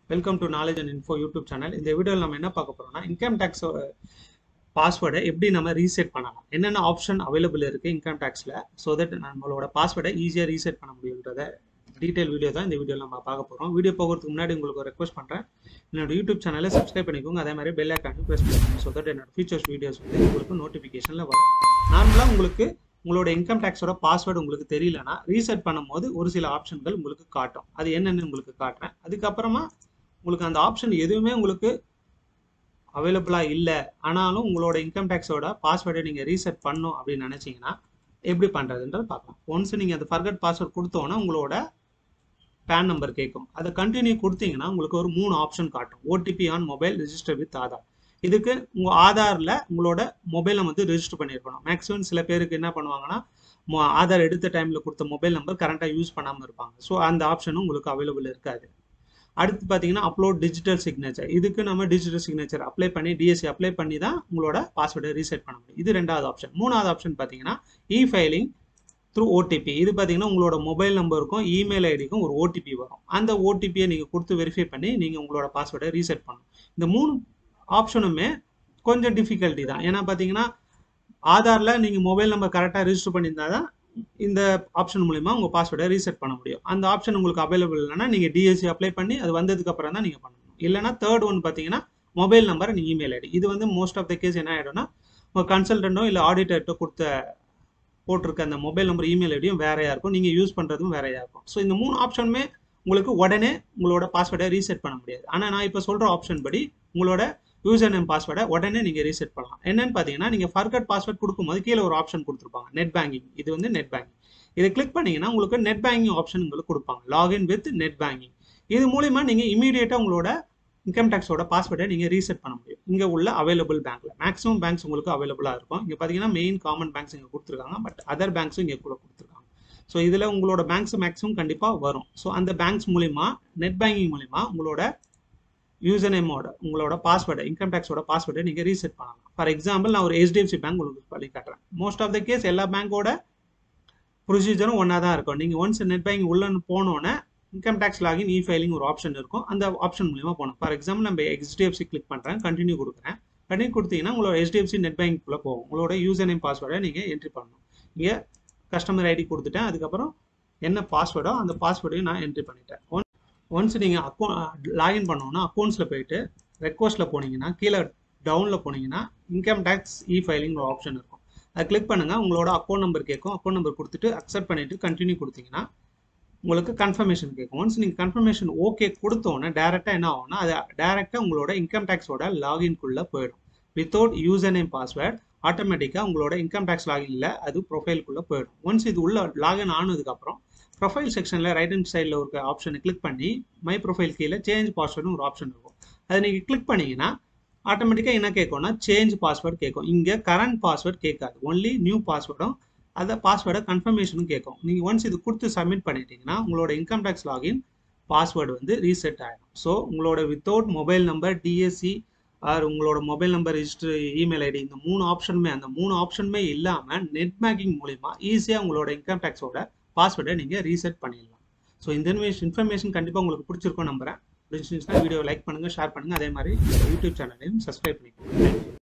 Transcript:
welcome to knowledge and info YouTube channel இந்த வீடியோவில் நம்ம என்ன பார்க்க போறோம்னா இன்கம் டேக்ஸ் பாஸ்வேர்டை எப்படி நம்ம ரீசெட் பண்ணலாம் என்னென்ன ஆப்ஷன் அவைலபிள் இருக்குது இன்கம் டேக்ஸில் ஸோ தட் நம்மளோட பாஸ்வேர்டை ஈஸியாக ரீசெட் பண்ண முடியுன்றத டீட்டெயில் வீடியோ தான் இந்த வீடியோவில் நம்ம பார்க்க போகிறோம் வீடியோ போகிறதுக்கு முன்னாடி உங்களுக்கு ஒரு ரெக்வஸ்ட் பண்ணுறேன் என்னோட யூடியூப் சேனலை சப்ஸ்கிரைப் பண்ணிக்கோங்க அதே மாதிரி பெல் ஐக்கானு ப்ரெஸ் பண்ணிக்கோங்க ஸோ தட் என்னோட ஃபீச்சர்ஸ் வீடியோஸ் வந்து உங்களுக்கு நோட்டிஃபிகேஷனில் வரும் நார்மலாக உங்களுக்கு உங்களோட இன்கம் டேக்ஸோட பாஸ்வேர்டு உங்களுக்கு தெரியலனா ரீசெட் பண்ணும்போது ஒரு சில ஆப்ஷன்கள் உங்களுக்கு காட்டும் அது என்னென்னு உங்களுக்கு காட்டுறேன் அதுக்கப்புறமா உங்களுக்கு அந்த ஆப்ஷன் எதுவுமே உங்களுக்கு அவைலபிளாக இல்லை ஆனாலும் உங்களோட இன்கம் டேக்ஸோட பாஸ்வேர்டை நீங்கள் ரீசெட் பண்ணும் அப்படின்னு நினச்சிங்கன்னா எப்படி பண்ணுறதுன்றது பார்க்கலாம் ஒன்ஸ் நீங்கள் அந்த ஃபர்கட் பாஸ்வேர்ட் கொடுத்தோன்னா உங்களோட பேன் நம்பர் கேட்கும் அதை கண்டினியூ கொடுத்தீங்கன்னா உங்களுக்கு ஒரு மூணு ஆப்ஷன் காட்டும் OTP on mobile register with Aadhaar இதுக்கு உங்கள் ஆதாரில் உங்களோட மொபைலை வந்து ரெஜிஸ்டர் பண்ணியிருக்கணும் மேக்ஸிமம் சில பேருக்கு என்ன பண்ணுவாங்கன்னா ஆதார் எடுத்த டைமில் கொடுத்த மொபைல் நம்பர் கரெக்டாக யூஸ் பண்ணாமல் இருப்பாங்க ஸோ அந்த ஆப்ஷனும் உங்களுக்கு அவைலபிள் இருக்காது அடுத்து பார்த்தீங்கன்னா அப்லோட் டிஜிட்டல் சிக்னேச்சர் இதுக்கு நம்ம டிஜிட்டல் சிக்னேச்சர் அப்ளை பண்ணி டிஎஸ்சி அப்ளை பண்ணி தான் உங்களோட பாஸ்வேர்டை ரீசெட் பண்ண முடியும் இது ரெண்டாவது ஆப்ஷன் மூணாவது ஆப்ஷன் பார்த்தீங்கன்னா இ ஃபைலிங் த்ரூ ஓடிபி இது பார்த்தீங்கன்னா உங்களோட மொபைல் நம்பருக்கும் இமெயில் ஐடிக்கும் ஒரு ஓடிபி வரும் அந்த ஓடிபியை நீங்கள் கொடுத்து வெரிஃபை பண்ணி நீங்கள் உங்களோட பாஸ்வேர்டை ரீசெட் பண்ணணும் இந்த மூணு ஆப்ஷனுமே கொஞ்சம் டிஃபிகல்ட்டி தான் ஏன்னா பார்த்தீங்கன்னா ஆதாரில் நீங்கள் மொபைல் நம்பர் கரெக்டாக ரிஜிஸ்டர் பண்ணியிருந்தா தான் இந்த ஆப்ஷன் மூலிமா உங்கள் பாஸ்வேர்டை ரீசெட் பண்ண முடியும் அந்த ஆப்ஷன் உங்களுக்கு அவைலபிள் இல்லைனா நீங்கள் டிஎஸ்சி அப்ளை பண்ணி அது வந்ததுக்கு அப்புறம் தான் நீங்கள் பண்ணணும் இல்லைனா தேர்ட் ஒன் பார்த்தீங்கன்னா மொபைல் நம்பர் நீங்கள் இமெயில் ஐடி இது வந்து மோஸ்ட் ஆஃப் த கேஸ் என்ன ஆகிடும்னா உங்கள் கன்சல்டண்ட்டோ இல்லை ஆடிட்டர்ட்டோ கொடுத்த போட்டிருக்க அந்த மொபைல் நம்பர் இமெயில் ஐடியும் வேறையாக இருக்கும் நீங்கள் யூஸ் பண்ணுறதும் வேறையாக இருக்கும் ஸோ இந்த மூணு ஆப்ஷனுமே உங்களுக்கு உடனே உங்களோட பாஸ்வேர்டை ரீசெட் பண்ண முடியாது ஆனால் நான் இப்போ சொல்கிற ஆப்ஷன் படி உங்களோட யூசர் நேம் பாஸ்வேர்டை உடனே நீங்கள் ரீசெட் பண்ணலாம் என்னன்னு பார்த்தீங்கன்னா நீங்கள் ஃபர்கட் பாஸ்வேர்ட் கொடுக்கும்போது கீழே ஒரு ஆப்ஷன் கொடுத்துருப்பாங்க நெட் பேங்கிங் இது வந்து நெட் பேங்கிங் இதை கிளிக் பண்ணீங்கன்னா உங்களுக்கு நெட் பேங்கிங் ஆப்ஷன் உங்களுக்கு கொடுப்பாங்க லாகின் வித் நெட் பேங்கிங் இது மூலிமா நீங்கள் இமீடியட்டாக உங்களோட இன்கம் டேக்ஸோட பாஸ்வேர்டை நீங்கள் ரீசெட் பண்ண முடியும் இங்கே உள்ள அவைலபிள் பேங்க்கில் மேக்ஸிமம் பேங்க்ஸ் உங்களுக்கு அவைலபிளாக இருக்கும் இங்கே பார்த்தீங்கன்னா மெயின் காமன் பேங்க்ஸ் இங்கே கொடுத்துருக்காங்க பட் அதர் பேங்க்ஸும் இங்கே கூட கொடுத்துருக்காங்க ஸோ இதில் உங்களோட பேங்க்ஸ் மேக்ஸிமம் கண்டிப்பாக வரும் ஸோ அந்த பேங்க்ஸ் மூலிமா நெட் பேங்கிங் மூலிமா உங்களோட யூசர் நேமோட உங்களோட பாஸ்வேர்டை இன்கம் டேக்ஸோட பாஸ்வேர்டை நீங்கள் ரீசெட் பண்ணலாம் ஃபார் எக்ஸாம்பிள் நான் ஒரு ஹெச்டிஎஃப்சி பேங்க் உங்களுக்கு பண்ணி காட்டுறேன் மோஸ்ட் ஆஃப் த கேஸ் எல்லா பேங்க்கோட ப்ரொசீஜரும் ஒன்றா தான் இருக்கும் நீங்கள் ஒன்ஸ் நெட் பேங்கிங் உள்ளன்னு போனோன்னே income tax login e filing ஒரு ஆப்ஷன் இருக்கும் அந்த ஆப்ஷன் மூலிமா போகணும் ஃபார் எக்ஸாம்பிள் நம்ம ஹெச்டிஎஃப்சி கிளிக் பண்ணுறேன் கண்டினியூ கொடுக்குறேன் கண்டினியூ கொடுத்தீங்கன்னா உங்களோட ஹெச்டிஎஃப்சி நெட் பேங்கிங்குள்ளே போகும் உங்களோட யூசர் நேம் பாஸ்வேர்டை நீங்கள் என்ட்ரி பண்ணணும் இங்கே கஸ்டமர் ஐடி கொடுத்துட்டேன் அதுக்கப்புறம் என்ன பாஸ்வேர்டோ அந்த பாஸ்வேர்டையும் நான் என்ட்ரி பண்ணிட்டேன் ஒன் ஒன்ஸ் நீங்கள் அக்கௌண்ட் லாகின் பண்ணோன்னா அக்கௌண்ட்ஸில் போயிட்டு ரெக்வஸ்ட்டில் போனீங்கன்னா கீழே டவுனில் போனீங்கன்னா இன்கம் டேக்ஸ் இ ஃபைலிங் ஒரு ஆப்ஷன் இருக்கும் அதை கிளிக் பண்ணுங்கள் உங்களோட அக்கௌண்ட் நம்பர் கேட்கும் அக்கௌண்ட் நம்பர் கொடுத்துட்டு அக்செப்ட் பண்ணிவிட்டு கண்டினியூ கொடுத்தீங்கன்னா உங்களுக்கு கன்ஃபர்மேஷன் கேட்கும் ஒன்ஸ் நீங்கள் கன்ஃபர்மேஷன் ஓகே கொடுத்தோன்னே டேரெக்டாக என்ன ஆகும்னா அது டேரெக்டாக உங்களோட இன்கம் டேக்ஸோட லாகின்குள்ளே போயிடும் வித்தவுட் யூசர் நேம் பாஸ்வேர்ட் ஆட்டோமேட்டிக்காக உங்களோட இன்கம் டேக்ஸ் லாகின்ல அது ப்ரொஃபைலுக்குள்ளே போயிடும் ஒன்ஸ் இது உள்ள லாகின் ஆனதுக்கப்புறம் ப்ரொஃபைல் செக்ஷனில் ரைட் ஹேண்ட் சைடில் ஒரு ஆப்ஷனை கிளிக் பண்ணி மை ப்ரொஃபைல் கீழே சேஞ்ச் பாஸ்வேர்டுன்னு ஒரு ஆப்ஷன் இருக்கும் அதை நீங்கள் கிளிக் பண்ணீங்கன்னா ஆட்டோமேட்டிக்காக என்ன கேட்கும்னா சேஞ்ச் பாஸ்வேர்டு கேட்கும் இங்கே கரண்ட் பாஸ்வேர்ட் கேட்காது ஒன்லி நியூ பாஸ்வேர்டும் அதை பாஸ்வேர்டை கன்ஃபர்மேஷனும் கேட்கும் நீங்கள் ஒன்ஸ் இது கொடுத்து சப்மிட் பண்ணிட்டீங்கன்னா உங்களோட இன்கம் டேக்ஸ் லாகின் பாஸ்வேர்டு வந்து ரீசெட் ஆகிடும் ஸோ உங்களோட without mobile number DSC or உங்களோட mobile number register email ID இந்த மூணு ஆப்ஷனுமே அந்த மூணு ஆப்ஷனுமே இல்லாமல் நெட் பேங்கிங் மூலிமா ஈஸியாக உங்களோட இன்கம் டேக்ஸோட பாஸ்வேர்டை நீங்கள் ரீசெட் பண்ணிடலாம் ஸோ இந்த இன்ஃபர்மேஷன் கண்டிப்பாக உங்களுக்கு பிடிச்சிருக்கும் நம்புறேன் பிடிச்சிருந்துச்சுன்னா வீடியோ லைக் பண்ணுங்கள் ஷேர் பண்ணுங்கள் அதே மாதிரி யூடியூப் சேனலையும் சப்ஸ்கிரைப் பண்ணிக்கோங்க